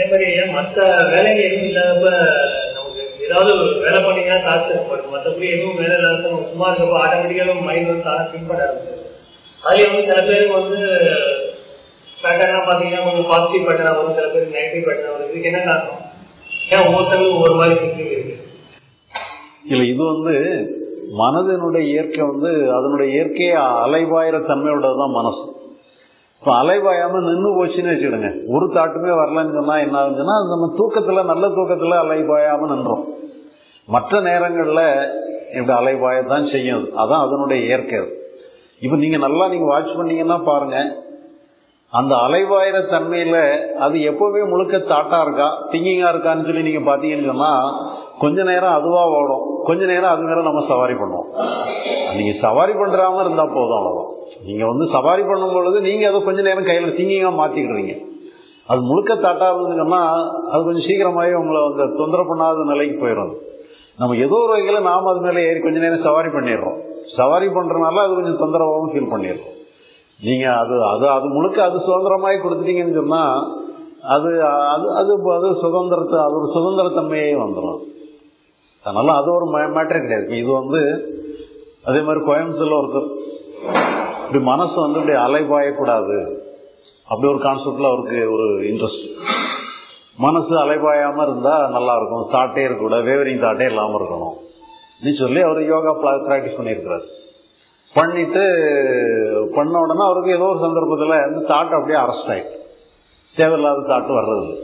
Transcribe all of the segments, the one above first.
அதே மாதிரி மத்த வேலைகள் எதுவும் இல்லாதப்ப நமக்கு ஏதாவது ஒரு வேலை பண்ணீங்கன்னா காசு தேவைப்படும் மற்றபடி எதுவும் வேலை இல்லாத நம்ம சும்மா இருக்கப்போ ஆட்டோமேட்டிக்காக மைண்ட் வந்து தானே திங்க் பண்ண ஆரம்பிச்சிடும் அதுலயே வந்து சில பேருக்கு வந்து பேட்டர்னா பாத்தீங்கன்னா கொஞ்சம் பாசிட்டிவ் பேட்டர்னா வரும் சில பேருக்கு நெகட்டிவ் பேட்டர்னா வரும் இதுக்கு என்ன காரணம் ஏன் ஒவ்வொருத்தருக்கும் ஒவ்வொரு மாதிரி திங்கிங் இருக்கு இல்லை இது வந்து மனதினுடைய இயற்கை வந்து அதனுடைய இயற்கையை அலைபாயிற தன்மையோட தான் மனசு இப்போ அலைபாயாம நின்று போச்சுன்னு வச்சுக்கிடுங்க ஒரு தாட்டுமே வரலன்னு சொன்னா என்ன ஆகுதுன்னா நம்ம தூக்கத்துல நல்ல தூக்கத்துல அலைபாயாம நின்றோம் மற்ற நேரங்களில் இப்படி அலைபாயத்தான் செய்யும் அதான் அதனுடைய இயற்கை அது இப்போ நீங்க நல்லா நீங்க வாட்ச் பண்ணீங்கன்னா பாருங்க அந்த அலைவாயிர தன்மையில அது எப்பவுமே முழுக்க தாட்டா இருக்கா திங்கிங்கா இருக்கான்னு சொல்லி நீங்க பாத்தீங்கன்னு சொன்னா கொஞ்ச நேரம் அதுவா ஓடும் கொஞ்ச நேரம் அது மேல நம்ம சவாரி பண்ணுவோம் நீங்க சவாரி பண்றாம இருந்தா போதும் அவ்வளவுதான் நீங்க வந்து சவாரி பண்ணும் பொழுது நீங்க அதை கொஞ்ச நேரம் கையில திங்கிங்கா மாத்திக்கிடுறீங்க அது முழுக்க தாட்டா இருந்ததுன்னா அது கொஞ்சம் சீக்கிரமாவே உங்களை அந்த தொந்தரவு பண்ணாத நிலைக்கு போயிடும் அது. நம்ம ஏதோ ஒரு வகையில நாம அது மேல ஏறி கொஞ்ச நேரம் சவாரி பண்ணிடுறோம் சவாரி பண்றதுனால அது கொஞ்சம் தொந்தரவாகவும் ஃபீல் பண்ணிடுறோம் நீங்க அது அது அது முழுக்க அது சுதந்திரமாய் கொடுத்துட்டீங்கன்னு சொன்னா அது அது அது அது சுதந்திரத்தை அது ஒரு சுதந்திரத்தன்மையே வந்துடும் அதனால அது ஒரு மேட்டர் கிடையாது இது வந்து அதே மாதிரி கோயம்புத்தூர்ல ஒருத்தர் இப்படி மனசு வந்து இப்படி அலைபாயக்கூடாது அப்படி ஒரு கான்செப்ட்ல அவருக்கு ஒரு இன்ட்ரெஸ்ட் மனசு அலைபாயாம இருந்தா நல்லா இருக்கும் தாட்டே இருக்கக்கூடாது வேவரிங் தாட்டே இல்லாம இருக்கணும் நீ சொல்லி அவர் யோகா பிராக்டிஸ் பண்ணியிருக்கிறார் பண்ணிட்டு பண்ண உடனே அவருக்கு ஏதோ ஒரு சந்தர்ப்பத்தில் இந்த தாட் அப்படியே அரெஸ்ட் ஆயிட்டு தேவையில்லாத தாட்டு வர்றது இல்லை.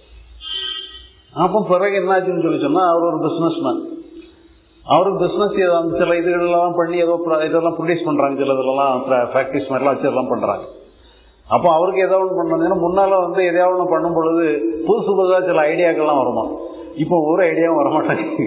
அப்போ பிறகு என்னாச்சுன்னு சொல்லி சொன்னா அவர் ஒரு பிசினஸ் மேன் அவருக்கு பிசினஸ் அந்த சில இதுகளெல்லாம் பண்ணி ஏதோ pro- இதெல்லாம் ப்ரொடியூஸ் பண்றாங்க சில இதெல்லாம் ஃபேக்டரிஸ் மாதிரிலாம் வச்சு எல்லாம் பண்றாங்க அப்போ அவருக்கு ஏதாவது ஒன்று பண்ணணும்னா முன்னால வந்து எதையாவது ஒன்று பண்ணும் பொழுது புதுசு புதுசாக சில ஐடியாக்கள்லாம் வருமா இப்போ ஒரு ஐடியாவும் வரமாட்டாங்க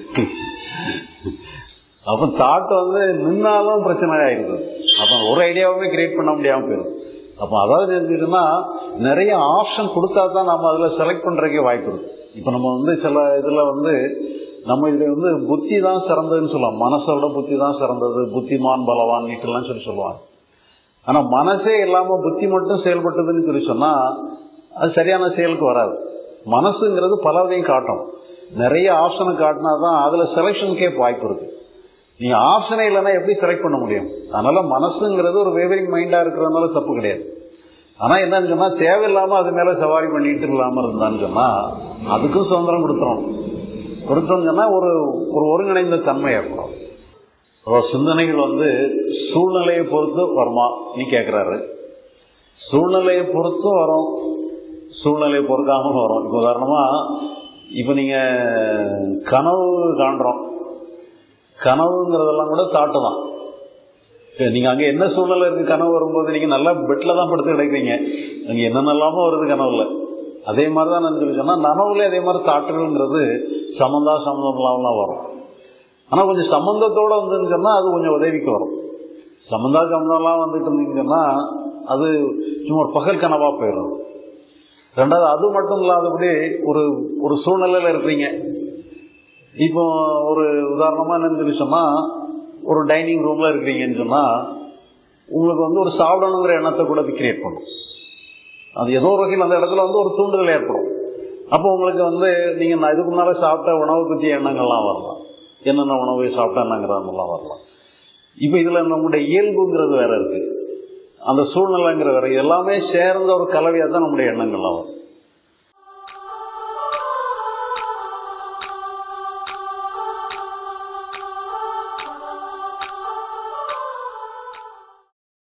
அப்போ தாட் வந்து நின்னாலும் பிரச்சனை ஆயிருது அப்போ ஒரு ஐடியாவுமே கிரியேட் பண்ண முடியாமல் போயிடும் அப்போ அதாவது நினைச்சிட்டுன்னா நிறைய ஆப்ஷன் கொடுத்தா தான் நம்ம அதில் செலக்ட் பண்ணுறதுக்கே வாய்ப்பு இருக்கு இப்போ நம்ம வந்து சில இதில் வந்து நம்ம இதில் வந்து புத்தி தான் சிறந்ததுன்னு சொல்லலாம் மனசோட புத்தி தான் சிறந்தது புத்திமான் பலவான் நீட்டெல்லாம் சொல்லி சொல்லுவாங்க ஆனால் மனசே இல்லாமல் புத்தி மட்டும் செயல்பட்டதுன்னு சொல்லி சொன்னால் அது சரியான செயலுக்கு வராது மனசுங்கிறது பலதையும் காட்டும் நிறைய ஆப்ஷனை காட்டினா தான் அதில் செலெக்ஷனுக்கே வாய்ப்பு இருக்கு நீங்க ஆப்ஷனே இல்லைன்னா எப்படி செலக்ட் பண்ண முடியும் அதனால மனசுங்கிறது ஒரு வேவரிங் மைண்டா இருக்கிறதுனால தப்பு கிடையாது ஆனா என்னன்னு சொன்னா தேவையில்லாம அது மேல சவாரி பண்ணிட்டு இல்லாம இருந்தான்னு சொன்னா அதுக்கும் சுதந்திரம் கொடுத்துரும் கொடுத்தோம்னு சொன்னா ஒரு ஒரு ஒருங்கிணைந்த தன்மை ஏற்படும் அப்போ சிந்தனைகள் வந்து சூழ்நிலையை பொறுத்து வருமா நீ கேட்கிறாரு சூழ்நிலையை பொறுத்தும் வரும் சூழ்நிலையை பொறுக்காமலும் வரும் இப்போ உதாரணமா இப்போ நீங்க கனவு காண்றோம் கனவுங்கிறதெல்லாம் கூட தாட்டு தான் இப்ப நீங்க அங்க என்ன சூழ்நிலை இருக்கு கனவு வரும்போது நீங்க நல்லா பெட்ல தான் படுத்து கிடைக்கிறீங்க அங்க என்னென்னலாமோ வருது கனவுல அதே மாதிரி தான் நான் சொல்லி சொன்னா நனவுல அதே மாதிரி தாட்டுகள்ங்கிறது சம்மந்தா சம்மந்தம் இல்லாமலாம் வரும் ஆனா கொஞ்சம் சம்பந்தத்தோட வந்துன்னு சொன்னா அது கொஞ்சம் உதவிக்கு வரும் சம்பந்தா சம்பந்தம்லாம் வந்துட்டு இருந்தீங்கன்னு சொன்னா அது சும்மா ஒரு பகல் கனவா போயிடும் ரெண்டாவது அது மட்டும் இல்லாதபடி ஒரு ஒரு சூழ்நிலையில இருக்கிறீங்க இப்போ ஒரு உதாரணமா என்னன்னு சொல்லி சொன்னா ஒரு டைனிங் ரூம்ல இருக்கிறீங்கன்னு சொன்னா உங்களுக்கு வந்து ஒரு சாப்பிடணுங்கிற எண்ணத்தை கூட அது கிரியேட் பண்ணும் அது ஏதோ ஒரு வகையில் அந்த இடத்துல வந்து ஒரு தூண்டுதல் ஏற்படும் அப்போ உங்களுக்கு வந்து நீங்க நான் இதுக்கு முன்னால சாப்பிட்ட உணவு பற்றிய எண்ணங்கள்லாம் வரலாம் என்னென்ன உணவு சாப்பிட்டாங்கிறதெல்லாம் வரலாம் இப்போ இதுல நம்முடைய இயல்புங்கிறது வேற இருக்கு அந்த சூழ்நிலைங்கிற வேற இது எல்லாமே சேர்ந்த ஒரு கலவையாக தான் நம்முடைய எண்ணங்கள்லாம் வரும்